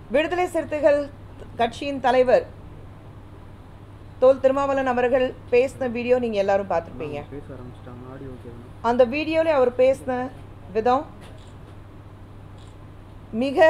விடுதலை சிறுத்தைகள் கட்சியின் தலைவர் தோல் திருமாவளவன் அவர்கள் பேசின வீடியோ நீங்கள் எல்லாரும் பார்த்துருப்பீங்க பேச ஆரம்பிச்சிட்டாங்க ஆடியோ கேட்கணும் அந்த வீடியோவில் அவர் பேசின விதம் மிக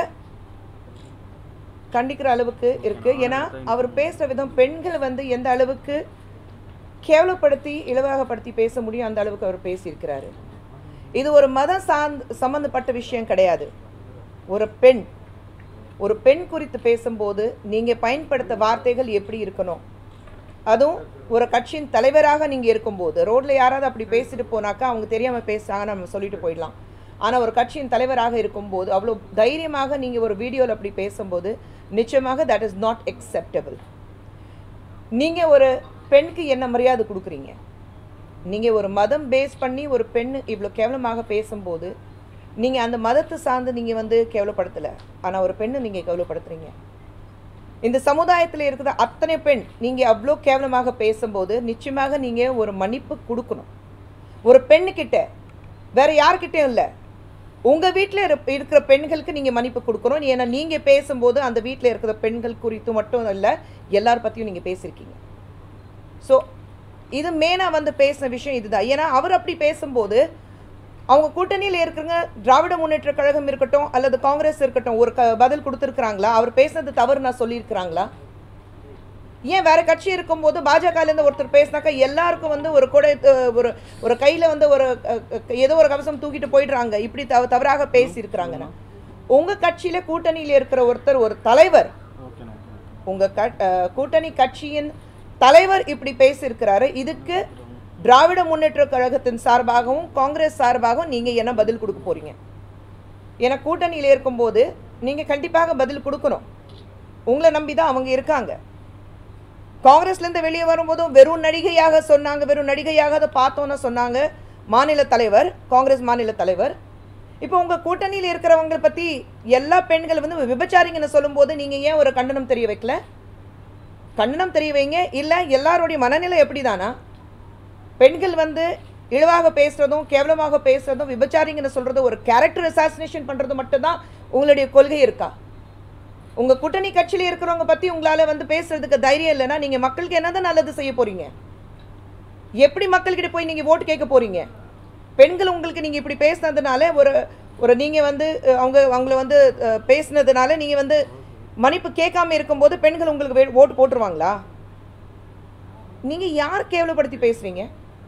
கண்டிக்கிற அளவுக்கு இருக்கு ஏன்னா அவர் பேசுகிற விதம் பெண்கள் வந்து எந்த அளவுக்கு கேவலப்படுத்தி இலவகப்படுத்தி பேச முடியும் அந்த அளவுக்கு அவர் பேசியிருக்கிறாரு இது ஒரு மதம் சார்ந்த சம்பந்தப்பட்ட விஷயம் கிடையாது ஒரு பெண் ஒரு பெண் குறித்து பேசும்போது நீங்கள் பயன்படுத்த வார்த்தைகள் எப்படி இருக்கணும் அதுவும் ஒரு கட்சியின் தலைவராக நீங்கள் இருக்கும்போது ரோட்டில் யாராவது அப்படி பேசிட்டு போனாக்கா அவங்க தெரியாமல் பேசுகிறாங்கன்னு நம்ம சொல்லிட்டு போயிடலாம் ஆனால் ஒரு கட்சியின் தலைவராக இருக்கும்போது அவ்வளோ தைரியமாக நீங்கள் ஒரு வீடியோவில் அப்படி பேசும்போது நிச்சயமாக தட் இஸ் நாட் acceptable நீங்கள் ஒரு பெண்ணுக்கு என்ன மரியாதை கொடுக்குறீங்க நீங்கள் ஒரு மதம் பேஸ் பண்ணி ஒரு பெண் இவ்வளோ கேவலமாக பேசும்போது நீங்கள் அந்த மதத்தை சார்ந்து நீங்கள் வந்து கேவலப்படுத்தலை ஆனால் ஒரு பெண்ணை நீங்கள் கேவலப்படுத்துறீங்க இந்த சமுதாயத்தில் இருக்கிற அத்தனை பெண் நீங்கள் அவ்வளோ கேவலமாக பேசும்போது நிச்சயமாக நீங்கள் ஒரு மன்னிப்பு கொடுக்கணும் ஒரு பெண்ணுக்கிட்ட வேற யார்கிட்டயும் இல்லை உங்கள் வீட்டில் இருக்கிற பெண்களுக்கு நீங்கள் மன்னிப்பு கொடுக்கணும் ஏன்னா நீங்கள் பேசும்போது அந்த வீட்டில் இருக்கிற பெண்கள் குறித்து மட்டும் இல்லை எல்லார் பற்றியும் நீங்கள் பேசியிருக்கீங்க ஸோ இது மெயினாக வந்து பேசின விஷயம் இதுதான் ஏன்னா அவர் அப்படி பேசும்போது அவங்க கூட்டணியில் இருக்கிறவங்க திராவிட முன்னேற்ற கழகம் இருக்கட்டும் அல்லது காங்கிரஸ் இருக்கட்டும் ஒரு க பதில் கொடுத்துருக்குறாங்களா அவர் பேசுனது தவறு நான் சொல்லியிருக்கிறாங்களா ஏன் வேற கட்சி இருக்கும்போது பாஜகலேருந்து ஒருத்தர் பேசினாக்கா எல்லாருக்கும் வந்து ஒரு கூட ஒரு ஒரு கையில் வந்து ஒரு அஹ், அஹ், ஏதோ ஒரு கவசம் தூக்கிட்டு போயிடுறாங்க இப்படி தவ தவறாக பேசியிருக்கிறாங்கன்னா உங்கள் கட்சியில் கூட்டணியில் இருக்கிற ஒருத்தர் ஒரு தலைவர் ஓகேண்ணா உங்கள் க அஹ், கூட்டணி கட்சியின் தலைவர் இப்படி பேசியிருக்கிறாரு இதுக்கு திராவிட முன்னேற்ற கழகத்தின் சார்பாகவும் காங்கிரஸ் சார்பாகவும் நீங்கள் என்ன பதில் கொடுக்க போறீங்க ஏன்னா கூட்டணியில் இருக்கும்போது நீங்கள் கண்டிப்பாக பதில் கொடுக்கணும் உங்களை நம்பி தான் அவங்க இருக்காங்க காங்கிரஸ்லேருந்து வெளியே வரும்போதும் வெறும் நடிகையாக சொன்னாங்க வெறும் நடிகையாக அதை பார்த்தோன்னு சொன்னாங்க மாநில தலைவர் காங்கிரஸ் மாநில தலைவர் இப்போ உங்கள் கூட்டணியில் இருக்கிறவங்களை பற்றி எல்லா பெண்கள் வந்து விபச்சாரிங்கன்னு சொல்லும்போது நீங்கள் ஏன் ஒரு கண்டனம் தெரிய வைக்கல கண்டனம் தெரிய வைங்க இல்லை எல்லாருடைய மனநிலை எப்படி தானா பெண்கள் வந்து இழிவாக பேசுறதும் கேவலமாக பேசுறதும் விபச்சாரிங்கன்னு சொல்றது ஒரு கேரக்டர் அசாசினேஷன் பண்றது மட்டும்தான் உங்களுடைய கொள்கை இருக்கா உங்க கூட்டணி கட்சியில இருக்கிறவங்க பத்தி உங்களால வந்து பேசுறதுக்கு தைரியம் இல்லைன்னா நீங்க மக்களுக்கு என்னதான் நல்லது செய்ய போறீங்க எப்படி மக்கள்கிட்ட போய் நீங்க ஓட்டு கேட்க போறீங்க பெண்கள் உங்களுக்கு நீங்க இப்படி பேசுனதுனால ஒரு ஒரு நீங்க வந்து அஹ், அவங்க அவங்கள வந்து அஹ், பேசுனதுனால நீங்க வந்து மன்னிப்பு கேட்காம இருக்கும்போது பெண்கள் உங்களுக்கு வே- ஓட்டு போட்டுருவாங்களா நீங்க யார் கேவலப்படுத்தி பேசுறீங்க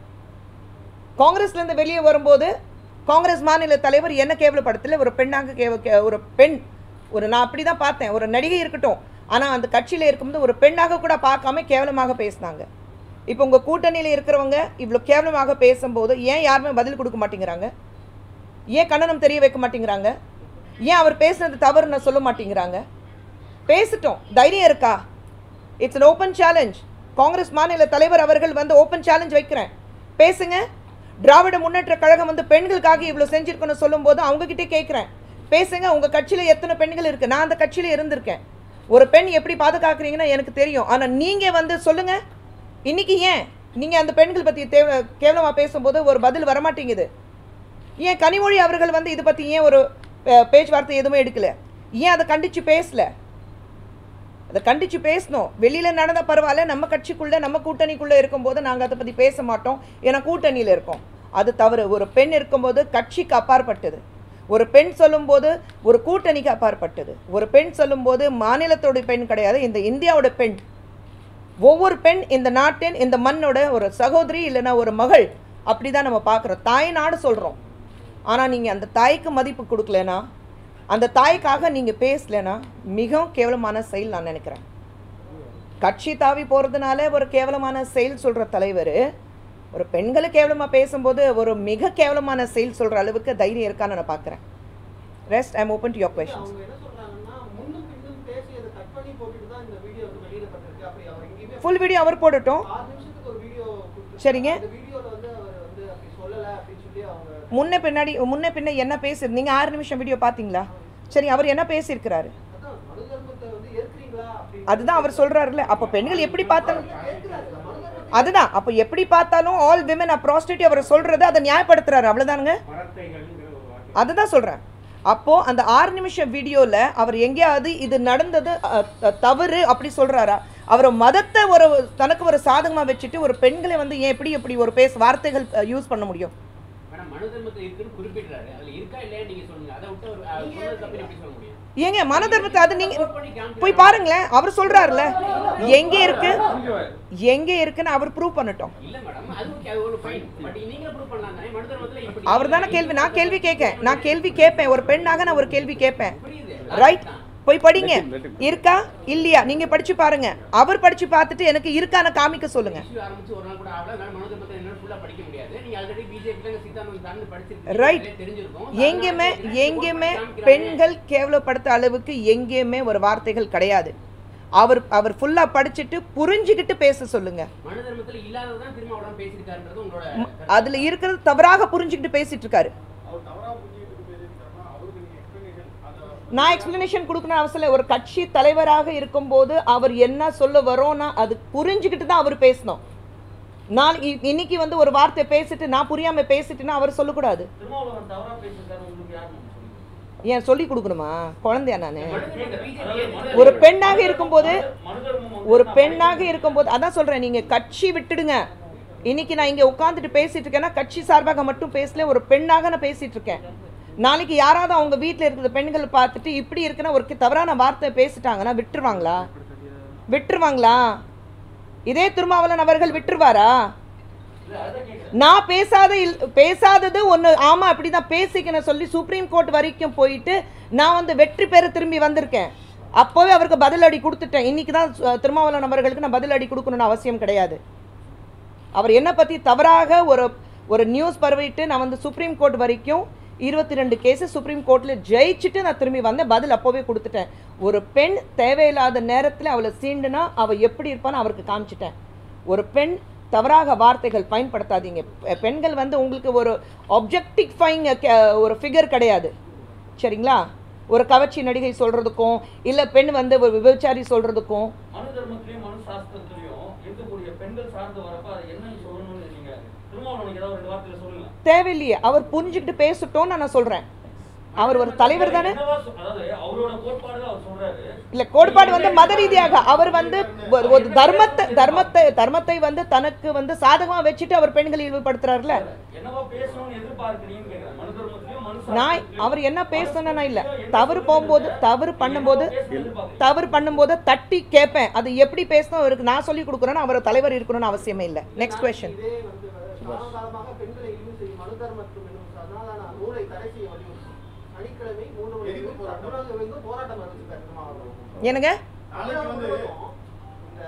காங்கிரஸ்ல இருந்து வெளியே வரும்போது காங்கிரஸ் மாநில தலைவர் என்ன கேவலப்படுத்தல ஒரு பெண்ணாக கேவ கே- ஒரு பெண் ஒரு நான் அப்படி தான் பார்த்தேன் ஒரு நடிகை இருக்கட்டும் ஆனால் அந்த கட்சியில் இருக்கும்போது ஒரு பெண்ணாக கூட பார்க்காம கேவலமாக பேசினாங்க இப்போ உங்கள் கூட்டணியில் இருக்கிறவங்க இவ்வளோ கேவலமாக பேசும்போது ஏன் யாருமே பதில் கொடுக்க மாட்டேங்கிறாங்க ஏன் கண்டனம் தெரிய வைக்க மாட்டேங்கிறாங்க ஏன் அவர் பேசுனது தவறுன்னு சொல்ல மாட்டேங்கிறாங்க பேசிட்டோம் தைரியம் இருக்கா it's an open challenge Congress மாநில தலைவர் அவர்கள் வந்து ஓப்பன் சேலஞ்ச் வைக்கிறேன் பேசுங்க திராவிட முன்னேற்ற கழகம் வந்து பெண்களுக்காக இவ்வளோ செஞ்சிருக்கணும் சொல்லும்போது அவங்க கிட்டே கேட்குறேன் பேசுங்க உங்கள் கட்சியில் எத்தனை பெண்கள் இருக்கு நான் அந்த கட்சியில் இருந்திருக்கேன் ஒரு பெண் எப்படி பாதுகாக்கிறீங்கன்னா எனக்கு தெரியும் ஆனால் நீங்கள் வந்து சொல்லுங்க இன்னைக்கு ஏன் நீங்கள் அந்த பெண்கள் பற்றி தேவ கேவலமாக பேசும்போது ஒரு பதில் வரமாட்டேங்குது ஏன் கனிமொழி அவர்கள் வந்து இதை பற்றி ஏன் ஒரு அஹ், பேச்சுவார்த்தை எதுவுமே எடுக்கல ஏன் அதை கண்டித்து பேசல அதை கண்டித்து பேசணும் வெளியில் நடந்த பரவாயில்ல நம்ம கட்சிக்குள்ளே நம்ம கூட்டணிக்குள்ளே இருக்கும்போது நாங்கள் அதை பற்றி பேச மாட்டோம் ஏன்னா கூட்டணியில் இருக்கோம் அது தவறு ஒரு பெண் இருக்கும்போது கட்சிக்கு அப்பாற்பட்டது ஒரு பெண் சொல்லும்போது ஒரு கூட்டணிக்கு அப்பாற்பட்டது ஒரு பெண் சொல்லும்போது மாநிலத்தோட பெண் கிடையாது இந்த இந்தியாவோட பெண் ஒவ்வொரு பெண் இந்த நாட்டின் இந்த மண்ணோட ஒரு சகோதரி இல்லைன்னா ஒரு மகள் அப்படி தான் நம்ம பார்க்குறோம் தாய் நாடு சொல்கிறோம் ஆனால் நீங்கள் அந்த தாய்க்கு மதிப்பு கொடுக்கலனா அந்த தாய்க்காக நீங்கள் பேசலைன்னா மிகவும் கேவலமான செயல் நான் நினைக்கிறேன் கட்சி தாவி போகிறதுனால ஒரு கேவலமான செயல் சொல்கிற தலைவர் ஒரு பெண்களை கேவலமாக பேசும்போது ஒரு மிக கேவலமான செயல் சொல்கிற அளவுக்கு தைரியம் இருக்கான்னு நான் பார்க்குறேன் rest I'm open to your questions அவங்க என்ன சொல்றாங்கன்னா முன்னும் பின்னும் பேசி அதை கட் பண்ணி போட்டுட்டு தான் இந்த வீடியோ வந்து வெளியிடப்பட்டிருக்கு அப்படி அவர் எங்கேயுமே ஃபுல் வீடியோ அவர் போடட்டும் ஆறு நிமிஷத்துக்கு ஒரு வீடியோ கொடுத்துருக்காங்க. சரிங்க. அந்த வீடியோல வந்து அவர் வந்து அப்படி சொல்லல அப்படின்னு சொல்லி அவங்க முன்ன பின்னாடி முன்ன பின்ன என்ன பேசுறது நீங்கள் ஆறு நிமிஷம் வீடியோ பார்த்தீங்களா சரி அவர் என்ன பேசியிருக்கிறாரு அதான் மனு தர்மத்தை வந்து ஏற்கிறீங்களா அப்படின்னு அதுதான் அவர் சொல்றாருல்ல அப்போ பெண்கள் எப்படி பார்த்தாலும் கேட்கிறாரு மனு தர்மத்தை அதுதான் அப்போ எப்படி பார்த்தாலும் ஆல் விமன் அ ப்ராஸ்டியூட் அவர் சொல்றது அதை நியாயப்படுத்துறாரு அவ்வளவுதானுங்க அதுதான் சொல்றேன் அப்போ அந்த ஆறு நிமிஷம் வீடியோல அவர் எங்கேயாவது இது நடந்தது அஹ், த- தவறு அப்படி சொல்றாரா அவர் மதத்தை ஒரு தனக்கு ஒரு சாதகமா வச்சுட்டு ஒரு பெண்களை வந்து ஏன் எப்படி எப்படி ஒரு பேச வார்த்தைகள் யூஸ் பண்ண முடியும் மேடம் மனு தர்மத்தில் இருக்குன்னு குறிப்பிடுறாரு அதுல இருக்கா இல்லையா நீங்க சொல்லுங்க அதை விட்டு அவர் அவர் சொன்னது தப்புன்னு எப்படி சொல்ல முடியும் ஏங்க மன தர்மத்தை அது நீங்க Support பண்ணி காமிக்கிறாரு. போய் பாருங்களேன் அவர் சொல்றாருல எங்க இருக்கு எங்க இருக்குன்னு அவர் ப்ரூவ் பண்ணட்டும் இல்ல மேடம் அது ஓகே அது ஒரு ஃபைன் பட் நீங்க ப்ரூவ் பண்ணலாம் தானே மனு தர்மத்துல இப்படி அவர் தானே கேள்வி நான் கேள்வி கேட்கேன் நான் கேள்வி கேட்பேன் ஒரு பெண்ணாக நான் ஒரு கேள்வி கேட்பேன் புரியுது ரைட் போய் படிங்க இருக்கா இல்லையா நீங்க படிச்சு பாருங்க அவர் படிச்சு பார்த்துட்டு எனக்கு இருக்கான காமிக்க சொல்லுங்க இஷ்யூ ஆரம்பிச்சு ஒரு நாள் கூட ஆகல அதனால மனு தர்மத்தை என்ன ஃபுல்லா படிக்க முடியாது நீங்க ஆல்ரெடி பிஜேபி தான் சித்தாந்தம் தான் படிச்சிருக்கீங்க Right. தெரிஞ்சிருக்கும் எங்கேயுமே எங்கேயுமே பெண்கள் கேவலப்படுத்த அளவுக்கு எங்கேயுமே ஒரு வார்த்தைகள் கிடையாது அவர் அவர் ஃபுல்லா படிச்சுட்டு புரிஞ்சுக்கிட்டு பேச சொல்லுங்க மனு தர்மத்துல இல்லாததான் திரும்ப அவ்வளவு பேசியிருக்காருன்றது உங்களோட கருத்து. அதுல இருக்கிறது தவறாக புரிஞ்சுக்கிட்டு பேசிட்டு இருக்காரு அவர் தவறா புரிஞ்சுக்கிட்டு பேசியிருக்காருன்னா அவருக்கு நீங்க எக்ஸ்பிளனேஷன் அதை நான் எக்ஸ்பிளனேஷன் கொடுக்கணும் அவசியம் இல்லை ஒரு கட்சி தலைவராக இருக்கும்போது அவர் என்ன சொல்ல வரோன்னா அது புரிஞ்சுக்கிட்டு தான் அவர் பேசணும் நான் இ- இன்னைக்கு வந்து ஒரு வார்த்தை பேசிட்டு நான் புரியாம பேசிட்டுன்னா அவர் சொல்லக்கூடாது திருமாவளவன் தவறா பேசியிருக்காரு உங்களுக்கு யார் நம்ம சொல்லுங்க ஏன் சொல்லி கொடுக்கணுமா குழந்தையா நானு மனு தர்மத்தை BJP ஏத்துக்கிறது ஒரு பெண்ணாக இருக்கும்போது மனு தர்மம் வந்து ஒரு பெண்ணாக இருக்கும்போது அதான் சொல்றேன் நீங்க கட்சி விட்டுடுங்க இன்னைக்கு நான் இங்க உட்காந்துட்டு பேசிட்டு இருக்கேன்னா கட்சி சார்பாக மட்டும் பேசல ஒரு பெண்ணாக நான் பேசிட்டு இருக்கேன் நாளைக்கு யாராவது அவங்க வீட்டில் இருக்கிற பெண்கள் பார்த்துட்டு இப்படி இருக்குன்னா ஒரு தவறான வார்த்தை பேசிட்டாங்கன்னா விட்டுருவாங்களா விட்டுருவாங்களா இதே திருமாவளவன் அவர்கள் விட்டுருவாரா நான் பேசாத இல் பேசாதது ஒன்று ஆமாம் அப்படி தான் பேசிக்கணும் சொல்லி சுப்ரீம் கோர்ட் வரைக்கும் போயிட்டு நான் வந்து வெற்றி பெற திரும்பி வந்திருக்கேன் அப்போவே அவருக்கு பதிலடி கொடுத்துட்டேன் இன்னைக்கு தான் சு- திருமாவளவன் அவர்களுக்கு நான் பதிலடி கொடுக்கணும்னு அவசியம் கிடையாது அவர் என்னை பற்றி தவறாக ஒரு ஒரு நியூஸ் பரவிட்டு நான் வந்து சுப்ரீம் கோர்ட் வரைக்கும் இருபத்தி ரெண்டு கேஸு சுப்ரீம் கோர்ட்டில் ஜெயிச்சுட்டு நான் திரும்பி வந்தேன் பதில் அப்போவே கொடுத்துட்டேன் ஒரு பெண் தேவையில்லாத நேரத்தில் அவளை சீண்டுனா அவள் எப்படி இருப்பான்னு அவருக்கு காமிச்சிட்டேன் ஒரு பெண் தவறாக வார்த்தைகள் பயன்படுத்தாதீங்க பெ- பெண்கள் வந்து உங்களுக்கு ஒரு ஒப்ஜெக்டிஃபைங் ஒரு ஃபிகர் கிடையாது சரிங்களா ஒரு கவர்ச்சி நடிகை சொல்கிறதுக்கும் இல்லை பெண் வந்து ஒரு விபச்சாரி சொல்கிறதுக்கும் மனு தர்மத்திலையும் மனு சாஸ்திரத்திலையும் இருக்கக்கூடிய பெண்கள் சார்ந்து வரப்ப அதை என்ன சொல்லணும்னு நீங்க திருமாவளவனுக்கு ஏதாவது ரெண்டு வார்த்தையில சொல்லுங்க தேவையில்லையே அவர் புரிஞ்சுக்கிட்டு பேசட்டும்னு நான் சொல்கிறேன் அவர் ஒரு தலைவர் தானே என்னவா சொ- அதாவது அவரோட கோட்பாடு அவர் சொல்றாரு இல்ல கோட்பாடு வந்து மத ரீதியாக அவர் வந்து ஒரு- ஒரு தர்மத்தை தர்மத்தை தர்மத்தை வந்து தனக்கு வந்து சாதகமா வச்சுட்டு அவர் பெண்களை இழிவுபடுத்துறாருல என்னவா பேசணும்னு எதிர்பார்க்கறீங்கன்னு கேக்குறேன் மனு தர்மத்திலையும் மனு நான் சாஸ்திரத்திலையும் அவர் என்ன பேசணும்னா இல்ல தவறு போகும்போது தவறு பண்ணும்போது தவறு பண்ணும்போது தட்டி கேட்பேன் அது எப்படி பேசணும் அவருக்கு நான் சொல்லி கொடுக்குறேன்னு அவர் தலைவர் இருக்கணும்னு அவசியமே இல்லை நெக்ஸ்ட் கொஸ்டின் இதே வந்து காலகாலமாக பெண்களை இழிவு செய்யும் மனு தர்மத்துவம் என்னும் சனாதன நூலை தடை செய்ய வலியுறுத்தி சனிக்கிழமை மூன்று மணி எதுக்கு போராட்டம்? தமிழகம் எங்கும் போராட்டம் அறிவிச்சிருக்காரு திருமாவளவன் என்னங்க நாளைக்கு வந்து இந்த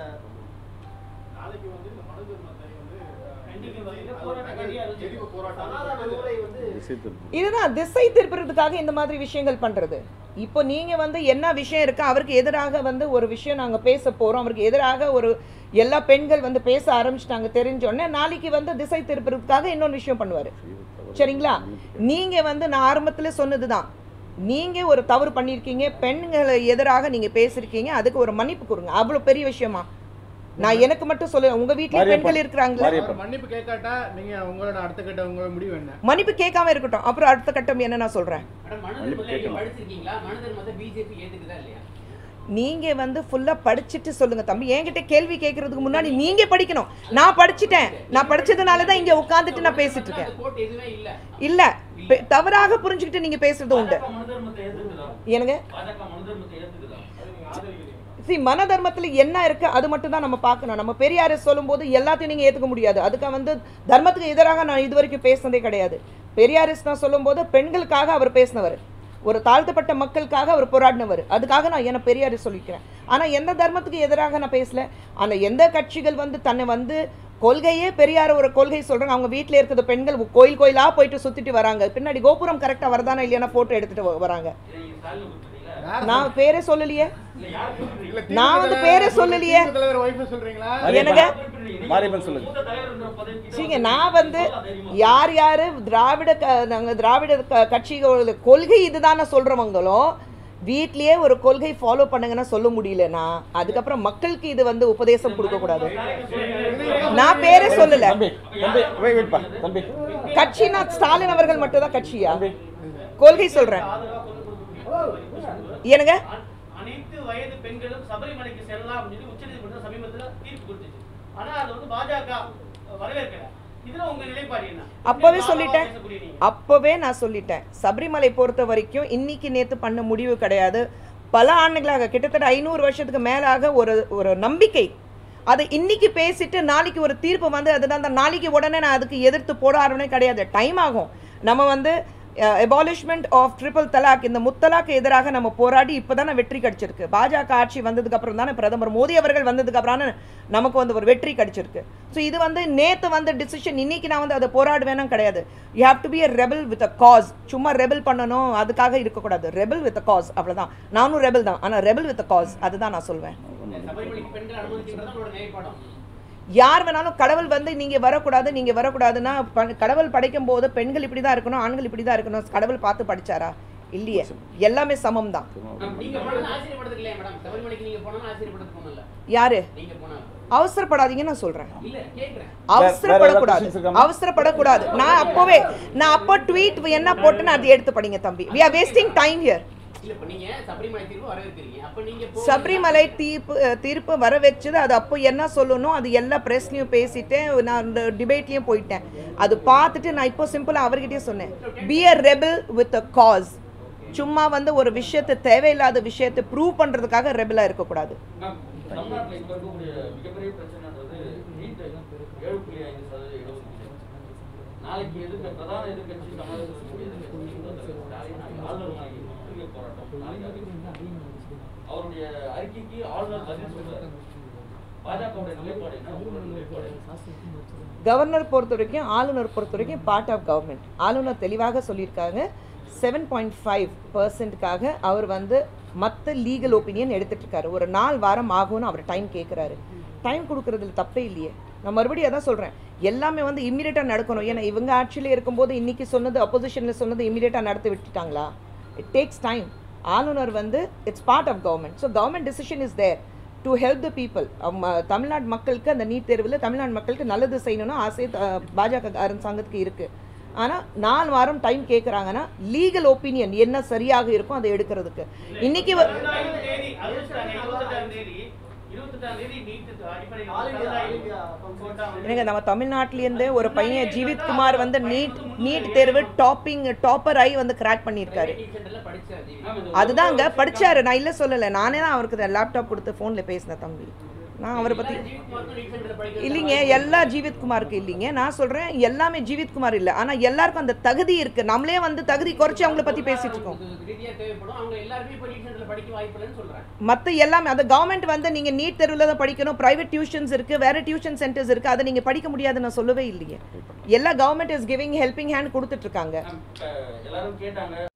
நாளைக்கு வந்து இந்த மனு தர்மத்தை வந்து அஹ், கண்டிக்க வந்து அது போராட்டம் நகல் கிடையாது. எரிப்பு போராட்டம் சனாதன நூலை வந்து இதுதான் திசை திருப்புறதுக்காக இந்த மாதிரி விஷயங்கள் பண்றது இப்போ நீங்க வந்து என்ன விஷயம் இருக்கு அவருக்கு எதிராக வந்து ஒரு விஷயம் நாங்க பேச போறோம் அவருக்கு எதிராக ஒரு எல்லா பெண்கள் வந்து பேச ஆரம்பிச்சிட்டாங்க தெரிஞ்ச உடனே நாளைக்கு வந்து திசை திருப்புறதுக்காக இன்னொரு விஷயம் பண்ணுவாரு சரிங்களா நீங்க வந்து நான் ஆரம்பத்துல சொன்னதுதான் நீங்க ஒரு தவறு பண்ணியிருக்கீங்க பெண்களை எதிராக நீங்க பேசியிருக்கீங்க அதுக்கு ஒரு மன்னிப்பு கொடுங்க அவ்வளவு பெரிய விஷயமா நான் எனக்கு மட்டும் சொல்ல உங்க வீட்லயே பெண்கள் இருக்கிறாங்களா அவர் மன்னிப்பு கேட்காட்டா நீங்க உங்களோட அடுத்த கட்ட உங்களோட முடிவு என்ன மன்னிப்பு கேட்காம இருக்கட்டும் அப்புறம் அடுத்த கட்டம் என்ன நான் சொல்றேன் மேடம் மனு தர்மத்துல நீங்க படிச்சிருக்கீங்களா மனு தர்மத்தை பிஜேபி ஏத்துக்குதா இல்லையா நீங்க வந்து ஃபுல்லா படிச்சுட்டு சொல்லுங்க தம்பி என்கிட்ட கேள்வி கேட்கறதுக்கு முன்னாடி நீங்க படிக்கணும் நான் படிச்சிட்டேன் நான் படிச்சதுனால தான் இங்க உட்காந்துட்டு நான் பேசிட்டு இருக்கேன் அந்த கோட் எதுவுமே இல்ல இல்ல பெ- தவறாக புரிஞ்சுக்கிட்டு நீங்க பேசுறது உண்டு பாஜக மனு தர்மத்தை ஏத்துக்குதா எனக்கு பாஜக மனு தர்மத்தை ஏத்துக்குதா சி மன தர்மத்துல என்ன இருக்கு அது மட்டும் தான் நம்ம பார்க்கணும் நம்ம பெரியாரை சொல்லும்போது எல்லாத்தையும் நீங்க ஏத்துக்க முடியாது அதுக்கு வந்து தர்மத்துக்கு எதிராக நான் இது வரைக்கும் பேசினதே கிடையாது பெரியாரிஸ் நான் சொல்லும்போது பெண்களுக்காக அவர் பேசினவர் ஒரு தாழ்த்தப்பட்ட மக்களுக்காக அவர் போராடினவர் அதுக்காக நான் என்ன பெரியாரை சொல்லிக்கிறேன் ஆனா எந்த தர்மத்துக்கு எதிராக நான் பேசல ஆனா எந்த கட்சிகள் வந்து தன்னை வந்து கொள்கையே பெரியார் ஒரு கொள்கை சொல்றாங்க அவங்க வீட்டில் இருக்கிற பெண்கள் கோயில் கோயிலா போயிட்டு சுத்திட்டு வராங்க பின்னாடி கோபுரம் கரெக்டா வருதானா இல்லையானா போட்டோ எடுத்துட்டு வ- வராங்க இதை நீங்க ஸ்டாலின் கொடுத்துட்டீங்களா நான் பேரே சொல்லலையே இல்ல யார் குறிப்பிடுறீங்க? இல்ல, நான் திமுக வந்து தலைவர் பேரே சொல்லலையே. திமுக தலைவர் ஒய்ஃப் சொல்றீங்களா என்னங்க யார் குறிப்பிடுறீங்க? நீங்க மாரியம்மன் சொல்லுங்க. மூத்த தலைவர்ன்ற பதவிக்கு சரிங்க வந்து நான் வந்து சொல்லலாம் தைரியமா. யார் யார் திராவிட க நாங்கள் திராவிட க கட்சிகள் கொள்கை இதுதானே சொல்கிறவங்களும் வீட்லயே ஒரு கொள்கை ஃபாலோ பண்ணுங்கன்னா சொல்ல முடியலனா அதுக்கப்புறம் மக்களுக்கு இது வந்து உபதேசம் கொடுக்கக்கூடாது நான் பேரே சொல்லல தம்பி தம்பி வெயிட் வெயிட் பா தம்பி கட்சினா ஸ்டாலின் அவர்கள் மட்டும் தான் கட்சியா கொள்கை சொல்றேன் பாதுகாப்பு ஏனுங்க அ- அனைத்து வயது பெண்களும் சபரிமலைக்கு செல்லலாம் அப்படின்னு சொல்லி உச்சநீதிமன்றம் சமீபத்துல தீர்ப்பு கொடுத்துச்சு ஆனா அது வந்து பாஜக வரவேற்கல இதுல உங்க நிலைப்பாடு என்ன அப்பவே இன்னும் சொல்லிட்டேன் தாராளமா பேசக்கூடிய நீங்க. அப்பவே நான் சொல்லிட்டேன் சபரிமலை பொறுத்த வரைக்கும் இன்னைக்கு நேத்து பண்ண முடிவு கிடையாது பல ஆண்டுகளாக கிட்டத்தட்ட ஐநூறு வருஷத்துக்கு மேலாக ஒரு ஒரு நம்பிக்கை அதை இன்னைக்கு பேசிட்டு நாளைக்கு ஒரு தீர்ப்பு வந்து அதுதான் அந்த நாளைக்கு உடனே நான் அதுக்கு எதிர்த்து போட ஆரம்பமே கிடையாது டைம் ஆகும் நம்ம வந்து எபாலிஷ்மெண்ட் ஆஃப் ட்ரிபிள் தலாக் இந்த முத்தலாக்கு எதிராக நம்ம போராடி இப்போ தானே வெற்றி கிடைச்சிருக்கு பாஜக ஆட்சி வந்ததுக்கு அப்புறம் தானே பிரதமர் மோடி அவர்கள் வந்ததுக்கு அப்புறம் நமக்கு வந்து ஒரு வெற்றி கிடைச்சிருக்கு ஸோ இது வந்து நேத்து வந்த டிசிஷன் இன்னைக்கு நான் வந்து அதை போராடுவேனும் கிடையாது you have to be a rebel with a cause சும்மா ரெபல் பண்ணணும் அதுக்காக இருக்கக்கூடாது ரெபல் வித் அ காஸ் அவ்வளவுதான் நானும் ரெபல் தான் ஆனால் ரெபல் வித் அ காஸ் அதுதான் நான் சொல்வேன் சபரிமலைக்கு பெண்கள் அனுமதிக்கின்றது உங்களோட நிலைப்பாடம் யார் வேணாலும் கடவுள் வந்து நீங்க வரக்கூடாது நீங்க வரக்கூடாதுன்னா ப- கடவுள் படைக்கும் போது பெண்கள் இப்படி தான் இருக்கணும் ஆண்கள் இப்படி தான் இருக்கணும் கடவுள் பார்த்து படிச்சாரா இல்லையே எல்லாமே சமம் தான் நீங்க போனா ஆச்சரியப்படுறதுக்கு இல்லையா மேடம் சபரிமலைக்கு நீங்க போனா ஆச்சரியப்படுறதுக்கு ஒண்ணும் இல்ல யாரு நீங்க போனா அவசரப்படாதீங்கன்னு நான் சொல்றேன் இல்ல கேக்குறேன் அவசரப்படக்கூடாது questions இருக்காமா? அவசரப்படக்கூடாது நான் அப்போவே நான் அப்போ ட்வீட் என்ன போட்டுன்னு அதை எடுத்து படிங்க தம்பி we are wasting time here இல்ல இப்ப நீங்க சபரிமலை தீர்வு வரவேற்கிறீங்க அப்ப நீங்க போ- சபரிமலை தீர்ப்பு அஹ், தீர்ப்பு வர வச்சது அது அப்போ என்ன சொல்லணும் அது எல்லா ப்ரெஸ்லையும் பேசிட்டேன் நான் இந்த டிபேட்லேயும் போயிட்டேன் அது பார்த்துட்டு நான் இப்போ சிம்பிளாக அவர்கிட்டயே சொன்னேன் be a rebel with a cause சும்மா வந்து ஒரு விஷயத்தை தேவையில்லாத விஷயத்தை ப்ரூவ் பண்ணுறதுக்காக ரெபலாக இருக்கக்கூடாது மேம், தமிழ்நாட்டுல இப்ப இருக்கக்கூடிய மிகப்பெரிய பிரச்சனைன்றது நீட் ஏழு புள்ளி ஐந்து சதவீத இடஒதுக்கீடு நாளைக்கு எதிர்க்க பிரதான எதிர்க்கட்சி தமிழகத்தில் இருக்கக்கூடிய எதிர்க்கட்சி முதல்வர் ஸ்டாலின் நாளைக்கு ஆளுநர் நாளைக்கு முற்றுகை போராட்டம் நாளைக்கு அறிவிச்சிருக்காங்க. அவருடைய அறிக்கைக்கு ஆளுநர் பதில் சொல்றாரு பாஜகவுடைய நிலைப்பாடு என்ன உங்களோட நிலைப்பாடு என்ன? கவர்னர் பொறுத்த வரைக்கும் ஆளுநர் பொறுத்த வரைக்கும் பார்ட் ஆஃப் கவர்மெண்ட் ஆளுநர் தெளிவாக சொல்லியிருக்காங்க செவன் பாயிண்ட் ஃபைவ் பர்சன்ட்காக அவர் வந்து மற்ற லீகல் ஒப்பீனியன் எடுத்துட்டு இருக்காரு ஒரு நாலு வாரம் ஆகும்னு அவர் டைம் கேட்குறாரு டைம் கொடுக்கறதுல தப்பே இல்லையே நான் மறுபடியும் அதான் சொல்கிறேன் எல்லாமே வந்து இம்மீடியட்டாக நடக்கணும் ஏன்னா இவங்க ஆட்சியில் இருக்கும்போது இன்னைக்கு சொன்னது அப்போசிஷனில் சொன்னது இம்மீடியட்டாக நடத்தி விட்டுட்டாங்களா இட் டேக்ஸ் டைம் ஆளுநர் வந்து it's part of government so government decision is there to help the people Tamil Nadu மக்களுக்கு அந்த நீட் தேர்வில் தமிழ்நாடு மக்களுக்கு நல்லது செய்யணும்னு ஆசை த- பாஜக அரசாங்கத்துக்கு இருக்குது ஆனால் நாலு வாரம் டைம் கேட்குறாங்கன்னா லீகல் ஒப்பீனியன் என்ன சரியாக இருக்கும் அதை எடுக்கிறதுக்கு இன்னைக்கு வ- பதினாறாம் தேதி அறிவிச்சிட்டாங்க இருபத்தெட்டாம் தேதி இருபத்தெட்டாம் தேதி நீட் அடிப்படையில் ஆல் இந்தியா ஆல் கலந்தாய்வு இந்தியா கோட்டா வந்து எனக்கு நம்ம தமிழ்நாட்டிலேருந்து ஒரு பையன் ஜீவித் குமார் வந்து நீட் நீட் தேர்வு டாப்பிங் டாப்பர் ஆகி வந்து கிராக் பண்ணியிருக்காரு private teacher எல்லாம் படிச்சாரு ஜீவி. மேம், இது அதுதாங்க படிச்சாரு நான் இல்லை சொல்லலை நானே தான் அவருக்கு லேப்டாப் கொடுத்து ஃபோனில் பேசினேன் தம்பி நான் அவரை பற்றி எல்லா ஜீவிக்குமாருக்கும் நீட் சென்டர்ல படிக்கிறது இல்லைங்க எல்லா ஜீவித் குமாருக்கு இல்லைங்க நான் சொல்கிறேன் எல்லாமே ஜீவித் குமார் இல்லை ஆனால் எல்லாருக்கும் அந்த தகுதி இருக்குது நம்மளே வந்து தகுதி குறைச்சி அவங்கள பற்றி பேசிட்டு இருக்கோம் இது ரீதியா தேவைப்படும் அவங்க எல்லாருமே இப்போ நீட் சென்டர்ல படிக்க வாய்ப்பு இல்லைன்னு சொல்றேன் மற்ற எல்லாமே அந்த கவர்மெண்ட் வந்து நீங்கள் நீட் தெருவில் தான் படிக்கணும் ப்ரைவேட் டியூஷன்ஸ் இருக்குது வேறு டியூஷன் சென்டர்ஸ் இருக்குது அதை நீங்கள் படிக்க முடியாதுன்னு நான் சொல்லவே இல்லையே எல்லா government is giving helping hand கொடுத்துட்ருக்காங்க மேம், இப்ப எல்லாரும் கேட்டாங்க